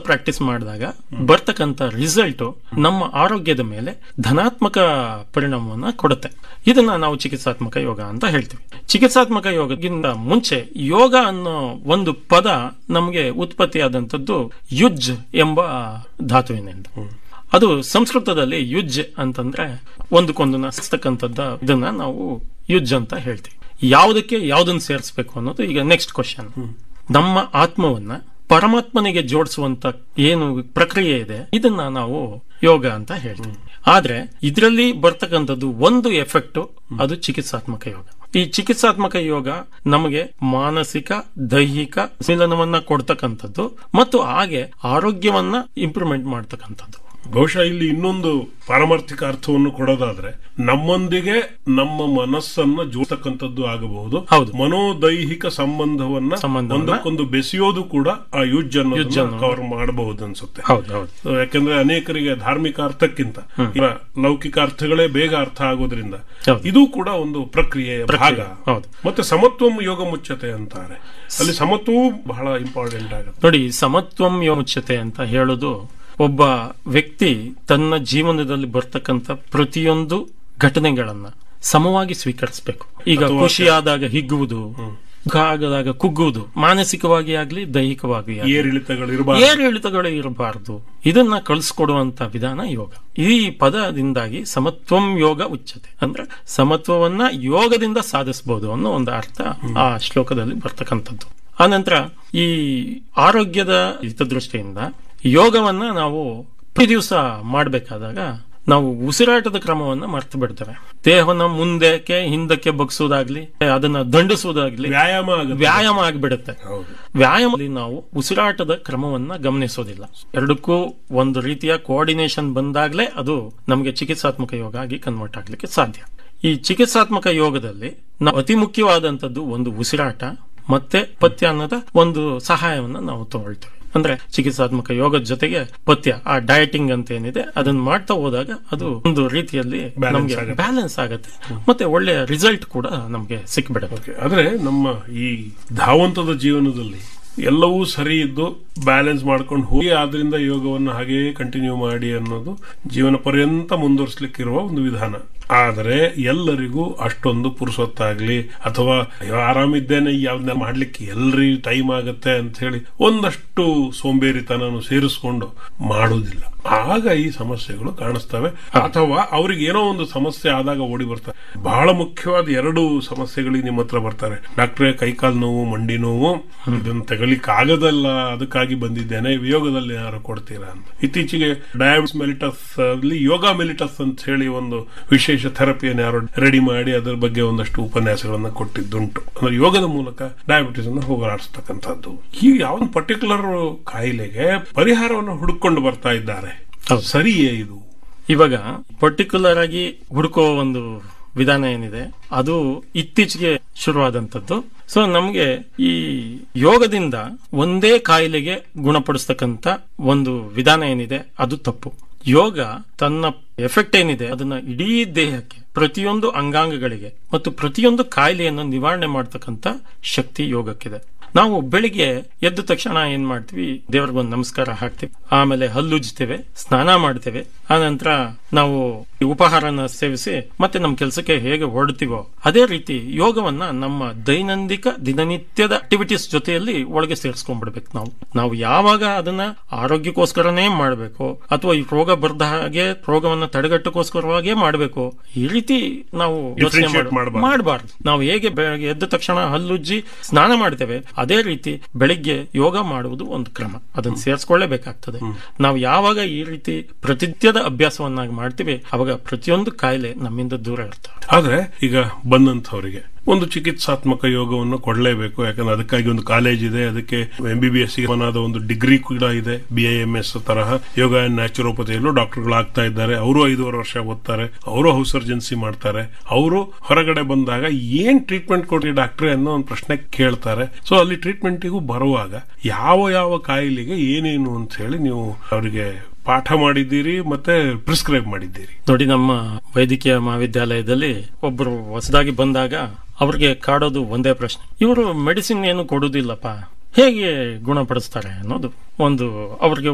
Practice ಮಾಡಿದಾಗ ಬರ್ತಕ್ಕಂತ result ನಮ್ಮ ಆರೋಗ್ಯದ ಮೇಲೆ ಧನಾತ್ಮಕ ಪರಿಣಾಮವನ್ನ ಕೊಡುತ್ತೆ ಇದನ್ನ ನಾವು ಚಿಕಿತ್ಸಾತ್ಮಕ ಯೋಗ ಅಂತ ಹೇಳ್ತೀವಿ ಚಿಕಿತ್ಸಾತ್ಮಕ ಯೋಗಕ್ಕಿಂತ ಮುಂಚೆ ಯೋಗ ಅನ್ನೋ ಒಂದು ಪದ ನಮಗೆ ಉತ್ಪತ್ತಿಯಾದಂಥದ್ದು ಯುಜ್ ಎಂಬ ಧಾತುವಿನಿಂದ ಅದು ಸಂಸ್ಕೃತದಲ್ಲಿ ಯುಜ್ ಅಂತಂದ್ರೆ ಒಂದಕ್ಕೊಂದು ನಸ್ತಕ್ಕಂಥದ್ದ ಇದನ್ನ ನಾವು ಯುಜ್ ಅಂತ ಹೇಳ್ತೀವಿ ಯಾವುದಕ್ಕೆ ಯಾವುದನ್ನ ಸೇರಿಸಬೇಕು ಅನ್ನೋದು ಈಗ ನೆಕ್ಸ್ಟ್ ಕ್ವಶನ್ ನಮ್ಮ ಆತ್ಮವನ್ನ ಪರಮಾತ್ಮನಿಗೆ ಜೋಡಿಸುವಂತ ಏನು ಪ್ರಕ್ರಿಯೆ ಇದೆ ಇದನ್ನ ನಾವು ಯೋಗ ಅಂತ ಹೇಳ್ತೀವಿ ಆದ್ರೆ ಇದರಲ್ಲಿ ಬರ್ತಕ್ಕಂಥದ್ದು ಒಂದು ಎಫೆಕ್ಟ್ ಅದು ಚಿಕಿತ್ಸಾತ್ಮಕ ಯೋಗ ಈ ಚಿಕಿತ್ಸಾತ್ಮಕ ಯೋಗ ನಮಗೆ ಮಾನಸಿಕ ದೈಹಿಕ ಮಿಲನವನ್ನ ಕೊಡ್ತಕ್ಕಂಥದ್ದು ಮತ್ತು ಹಾಗೆ ಆರೋಗ್ಯವನ್ನ ಇಂಪ್ರೂವ್ಮೆಂಟ್ ಮಾಡ್ತಕ್ಕಂಥದ್ದು ಬಹುಶಃ ಇಲ್ಲಿ ಇನ್ನೊಂದು ಪಾರಮಾರ್ಥಿಕ ಅರ್ಥವನ್ನು ಕೊಡೋದಾದ್ರೆ ನಮ್ಮೊಂದಿಗೆ ನಮ್ಮ ಮನಸ್ಸನ್ನ ಜೋಡಿಸ್ತಕ್ಕಂಥದ್ದು ಆಗಬಹುದು ಹೌದು. ಮನೋದೈಹಿಕ ಸಂಬಂಧವನ್ನ ಸಂಬಂಧವನ್ನ ಒಂದಕ್ಕೊಂದು ಬೆಸೆಯೋದು ಕೂಡ ಆ ಯುಜ್ ಯುಜ್ ಅನ್ನೋದನ್ನ ಅನ್ನೋದು. ಕವರ್ ಮಾಡಬಹುದು ಅನ್ಸುತ್ತೆ ಹೌದು ಹೌದು So, ಯಾಕೆಂದ್ರೆ ಅನೇಕರಿಗೆ ಧಾರ್ಮಿಕ ಅರ್ಥಕ್ಕಿಂತ ಈಗ ಲೌಕಿಕ ಅರ್ಥಗಳೇ ಬೇಗ ಅರ್ಥ ಆಗೋದ್ರಿಂದ ಹೌದು. ಇದು ಕೂಡ ಒಂದು ಪ್ರಕ್ರಿಯೆಯ ಭಾಗ ಪ್ರಕ್ರಿಯೆ, ಹೌದು. ಮತ್ತೆ ಸಮತ್ವಂ ಯೋಗ ಮುಚ್ಚತೆ ಅಂತಾರೆ ಅಲ್ಲಿ ಸಮತ್ವವು ಬಹಳ ಇಂಪಾರ್ಟೆಂಟ್ ಆಗುತ್ತೆ ನೋಡಿ ಸಮತ್ವಂ ಯೋಮುಚ್ಯತೆ ಅಂತ ಹೇಳೋದು ಒಬ್ಬ ವ್ಯಕ್ತಿ ತನ್ನ ಜೀವನದಲ್ಲಿ ಬರ್ತಕ್ಕಂಥ ಪ್ರತಿಯೊಂದು ಘಟನೆಗಳನ್ನ ಸಮವಾಗಿ ಸ್ವೀಕರಿಸಬೇಕು ಈಗ ಅಥವಾ- ಖುಷಿಯಾದಾಗ ಹಿಗ್ಗುವುದು ದುಃಖ ಆಗದಾಗ ಕುಗ್ಗುವುದು ಮಾನಸಿಕವಾಗಿ ಆಗ್ಲಿ ದೈಹಿಕವಾಗಿ ಆಗ್ಲಿ. ಏರಿಳಿತಗಳು ಇರಬಾರ್ದು ಏರಿಳಿತಗಳು ಇರಬಾರದು ಇದನ್ನ ಕಳಿಸ್ಕೊಡುವಂತ ವಿಧಾನ ಯೋಗ ಈ ಪದದಿಂದಾಗಿ ಸಮತ್ವಂ ಯೋಗ ಉಚ್ಚತೆ ಅಂದ್ರೆ ಸಮತ್ವವನ್ನ ಯೋಗದಿಂದ ಸಾಧಿಸಬಹುದು ಅನ್ನೋ ಒಂದು ಅರ್ಥ ಆ ಶ್ಲೋಕದಲ್ಲಿ ಬರ್ತಕ್ಕಂಥದ್ದು ಆನಂತರ ಈ ಆರೋಗ್ಯದ ಹಿತದೃಷ್ಟಿಯಿಂದ ಯೋಗವನ್ನ ನಾವು ಪ್ರತಿ ದಿವಸ ಮಾಡಬೇಕಾದಾಗ ನಾವು ಉಸಿರಾಟದ ಕ್ರಮವನ್ನ ಮರ್ತು ಬಿಡ್ತೇವೆ ದೇಹವನ್ನ ಮುಂದಕ್ಕೆ ಹಿಂದಕ್ಕೆ ಬಗ್ಸೋದಾಗ್ಲಿ ಅದನ್ನ ದಂಡಿಸುವುದಾಗ್ಲಿ ವ್ಯಾಯಾಮ ಆಗುತ್ತೆ ವ್ಯಾಯಾಮ ಆಗಿಬಿಡುತ್ತೆ ಹೌದು ವ್ಯಾಯಾಮದಲ್ಲಿ ನಾವು ಉಸಿರಾಟದ ಕ್ರಮವನ್ನ ಗಮನಿಸೋದಿಲ್ಲ ಎರಡಕ್ಕೂ ಒಂದು ರೀತಿಯ ಕೋಆರ್ಡಿನೇಷನ್ ಬಂದಾಗ್ಲೇ ಅದು ನಮಗೆ ಚಿಕಿತ್ಸಾತ್ಮಕ ಯೋಗ ಆಗಿ ಕನ್ವರ್ಟ್ ಆಗ್ಲಿಕ್ಕೆ ಸಾಧ್ಯ ಈ ಚಿಕಿತ್ಸಾತ್ಮಕ ಯೋಗದಲ್ಲಿ ನಾವು ಅತಿ ಮುಖ್ಯವಾದಂತದ್ದು ಒಂದು ಉಸಿರಾಟ ಮತ್ತೆ ಪಥ್ಯ ಅನ್ನೋದ ಒಂದು ಸಹಾಯವನ್ನ ನಾವು ತಗೊಳ್ತೇವೆ ಅಂದ್ರೆ ಚಿಕಿತ್ಸಾತ್ಮಕ ಯೋಗದ ಜೊತೆಗೆ ಪಥ್ಯ ಆ ಡಯಟಿಂಗ್ ಅಂತ ಏನಿದೆ ಅದನ್ನ ಮಾಡ್ತಾ ಹೋದಾಗ ಅದು ಒಂದು ರೀತಿಯಲ್ಲಿ Balance ನಮಗೆ ಆಗುತ್ತೆ. ಬ್ಯಾಲೆನ್ಸ್ ಆಗುತ್ತೆ ಮತ್ತೆ ಒಳ್ಳೆಯ ರಿಸಲ್ಟ್ ಕೂಡ ನಮಗೆ ಸಿಕ್ಬಿಡುತ್ತೆ ಓಕೆ ಆದ್ರೆ ನಮ್ಮ ಈ ಧಾವಂತದ ಜೀವನದಲ್ಲಿ ಎಲ್ಲವೂ ಸರಿ ಇದ್ದು ಬ್ಯಾಲೆನ್ಸ್ ಮಾಡ್ಕೊಂಡು ಹೋಗಿ ಆದ್ರಿಂದ ಯೋಗವನ್ನು ಹಾಗೆಯೇ ಕಂಟಿನ್ಯೂ ಮಾಡಿ ಅನ್ನೋದು ಜೀವನ ಪರ್ಯಂತ ಮುಂದುವರಿಸಲಿಕ್ಕಿರುವ ಒಂದು ವಿಧಾನ ಆದರೆ ಎಲ್ಲರಿಗೂ ಅಷ್ಟೊಂದು ಪುರುಸೊತ್ತಾಗ್ಲಿ ಅಥವಾ ಅಯ್ಯೋ, ಆರಾಮಿದ್ದೇನೆ ಯಾವ್ದನ್ನ ಮಾಡ್ಲಿಕ್ಕೆ ಎಲ್ರಿ ಟೈಮ್ ಆಗತ್ತೆ ಅಂತ ಹೇಳಿ ಒಂದಷ್ಟು ಸೋಂಬೇರಿತನನು ಸೇರಿಸ್ಕೊಂಡು ಮಾಡುವುದಿಲ್ಲ ಆಗ ಈ ಸಮಸ್ಯೆಗಳು ಕಾಣಿಸ್ತವೆ ಅಥವಾ ಅವ್ರಿಗೆ ಏನೋ ಒಂದು ಸಮಸ್ಯೆ ಆದಾಗ ಓಡಿ ಬರ್ತಾರೆ ಬಹಳ ಮುಖ್ಯವಾದ ಎರಡು ಸಮಸ್ಯೆಗಳಿಗೆ ನಿಮ್ಮ ಹತ್ರ ಬರ್ತಾರೆ ಡಾಕ್ಟ್ರೇ ಕೈಕಾಲು ನೋವು ಮಂಡಿ ನೋವು ಇದನ್ನು ತಗೊಳ್ಳಿಕ್ ಆಗದಲ್ಲ ಅದಕ್ಕಾಗಿ ಬಂದಿದ್ದೇನೆ ಯೋಗದಲ್ಲಿ ಯಾರು ಕೊಡ್ತೀರಾ ಅಂತ ಇತ್ತೀಚೆಗೆ ಡಯಾಬಿಟಿಸ್ ಮೆಲಿಟಸ್ ಅಲ್ಲಿ ಯೋಗ ಮೆಲಿಟಸ್ ಅಂತ ಹೇಳಿ ಒಂದು ವಿಶೇಷ ಥೆರಪಿಯನ್ನು ಯಾರು ರೆಡಿ ಮಾಡಿ ಅದರ ಬಗ್ಗೆ ಒಂದಷ್ಟು ಉಪನ್ಯಾಸಗಳನ್ನ ಕೊಟ್ಟಿದ್ದುಂಟು ಅಂದ್ರೆ ಯೋಗದ ಮೂಲಕ ಡಯಾಬಿಟಿಸ್ ಅನ್ನು ಹೋಗಲಾಡಿಸ್ತಕ್ಕಂಥದ್ದು ಈ ಯಾವ ಪರ್ಟಿಕ್ಯುಲರ್ ಕಾಯಿಲೆಗೆ ಪರಿಹಾರವನ್ನು ಹುಡುಕೊಂಡು ಬರ್ತಾ ಇದ್ದಾರೆ ಹೌದು. ಸರಿಯೇ ಇದು ಇವಾಗ ಪರ್ಟಿಕ್ಯುಲರ್ ಆಗಿ ಹುಡುಕೋ ಒಂದು ವಿಧಾನ ಏನಿದೆ ಅದು ಇತ್ತೀಚೆಗೆ ಶುರುವಾದಂತದ್ದು ಸೊ ನಮಗೆ ಈ ಯೋಗದಿಂದ ಒಂದೇ ಕಾಯಿಲೆಗೆ ಗುಣಪಡಿಸ್ತಕ್ಕಂತ ಒಂದು ವಿಧಾನ ಏನಿದೆ ಅದು ತಪ್ಪು ಯೋಗ ತನ್ನ ಎಫೆಕ್ಟ್ ಏನಿದೆ ಅದನ್ನ ಇಡೀ ದೇಹಕ್ಕೆ ಪ್ರತಿಯೊಂದು ಅಂಗಾಂಗಗಳಿಗೆ ಮತ್ತು ಪ್ರತಿಯೊಂದು ಕಾಯಿಲೆಯನ್ನು ನಿವಾರಣೆ ಮಾಡತಕ್ಕಂತ ಶಕ್ತಿ ಯೋಗಕ್ಕಿದೆ ನಾವು ಬೆಳಿಗ್ಗೆ ಎದ್ದ ತಕ್ಷಣ ಏನ್ ಮಾಡ್ತೀವಿ ದೇವ್ರಿಗೊಂದು ನಮಸ್ಕಾರ ಹಾಕ್ತೀವಿ ಆಮೇಲೆ ಹಲ್ಲುಜ್ತೇವೆ ಸ್ನಾನ ಮಾಡ್ತೇವೆ ಆನಂತರ ನಾವು ಈ ಉಪಹಾರನ ಸೇವಿಸಿ ಮತ್ತೆ ನಮ್ಮ ಕೆಲಸಕ್ಕೆ ಹೇಗೆ ಹೊರಡ್ತೀವೋ ಅದೇ ರೀತಿ ಯೋಗವನ್ನ ನಮ್ಮ ದೈನಂದಿಕ ದಿನನಿತ್ಯದ ಆಕ್ಟಿವಿಟೀಸ್ ಜೊತೆಯಲ್ಲಿ ಒಳಗೆ ಸೇರಿಸ್ಕೊಂಡ್ಬಿಡ್ಬೇಕು ನಾವು ನಾವು ಯಾವಾಗ ಅದನ್ನ ಆರೋಗ್ಯಕ್ಕೋಸ್ಕರನೇ ಮಾಡಬೇಕು ಅಥವಾ ಈ ರೋಗ ಬರ್ದ ಹಾಗೆ ರೋಗವನ್ನ ತಡೆಗಟ್ಟಕ್ಕೋಸ್ಕರವಾಗೇ ಮಾಡಬೇಕು ಈ ರೀತಿ ನಾವು ಯೋಚನೆ Differentiate ಮಾಡ್ಬಾರ್ದು. ಮಾಡಬಾರ್ದು ನಾವು ಹೇಗೆ ಬೆಳಗ್ಗೆ ಎದ್ದ ತಕ್ಷಣ ಹಲ್ಲುಜ್ಜಿ ಸ್ನಾನ ಮಾಡ್ತೇವೆ ಅದೇ ರೀತಿ ಬೆಳಿಗ್ಗೆ ಯೋಗ ಮಾಡುವುದು ಒಂದು ಕ್ರಮ ಅದನ್ನು ಸೇರಿಸ್ಕೊಳ್ಳೇಬೇಕಾಗ್ತದೆ ನಾವು ಯಾವಾಗ ಈ ರೀತಿ ಪ್ರತಿನಿತ್ಯದ ಅಭ್ಯಾಸವನ್ನಾಗಿ ಮಾಡ್ತೀವಿ ಅವಾಗ ಪ್ರತಿಯೊಂದು ಕಾಯಿಲೆ ನಮ್ಮಿಂದ ದೂರ ಇರ್ತವೆ ಆದ್ರೆ ಈಗ ಬಂದಂಥವರಿಗೆ ಒಂದು ಚಿಕಿತ್ಸಾತ್ಮಕ ಯೋಗವನ್ನು ಕೊಡಲೇಬೇಕು ಯಾಕಂದ್ರೆ ಅದಕ್ಕಾಗಿ ಒಂದು ಕಾಲೇಜ್ ಇದೆ ಅದಕ್ಕೆ ಎಂ ಬಿ ಬಿ ಎಸ್ ಒಂದು ಡಿಗ್ರಿ ಕೂಡ ಇದೆ ಬಿ ಐ ಎಂ ಎಸ್ ತರಹ ಯೋಗ ಅಂಡ್ ನ್ಯಾಚುರೋಪತಿಯಲ್ಲೂ ಡಾಕ್ಟರ್ಗಳು ಆಗ್ತಾ ಇದ್ದಾರೆ ಅವರು ಐದೂವರೆ ವರ್ಷ ಓದ್ತಾರೆ ಅವರು ಹೌಸ್ ಸರ್ಜನ್ಸಿ ಮಾಡ್ತಾರೆ ಅವರು ಹೊರಗಡೆ ಬಂದಾಗ ಏನ್ ಟ್ರೀಟ್ಮೆಂಟ್ ಕೊಡ್ರಿ ಡಾಕ್ಟ್ರೆ ಅನ್ನೋ ಒಂದು ಪ್ರಶ್ನೆ ಕೇಳ್ತಾರೆ ಸೊ ಅಲ್ಲಿ ಟ್ರೀಟ್ಮೆಂಟಿಗೂ ಬರುವಾಗ ಯಾವ ಯಾವ ಕಾಯಿಲೆಗೆ ಏನೇನು ಅಂತ ಹೇಳಿ ನೀವು ಅವರಿಗೆ ಪಾಠ ಮಾಡಿದ್ದೀರಿ ಮತ್ತೆ ಪ್ರಿಸ್ಕ್ರೈಬ್ ಮಾಡಿದ್ದೀರಿ ನೋಡಿ ನಮ್ಮ ವೈದ್ಯಕೀಯ ಮಹಾವಿದ್ಯಾಲಯದಲ್ಲಿ ಒಬ್ಬರು ಹೊಸದಾಗಿ ಬಂದಾಗ ಅವ್ರಿಗೆ ಕಾಡೋದು ಒಂದೇ ಪ್ರಶ್ನೆ ಇವರು ಮೆಡಿಸಿನ್ ಏನು ಕೊಡುವುದಿಲ್ಲಪ್ಪ ಹೇಗೆ ಗುಣಪಡಿಸ್ತಾರೆ ಅನ್ನೋದು ಒಂದು ಅವ್ರಿಗೆ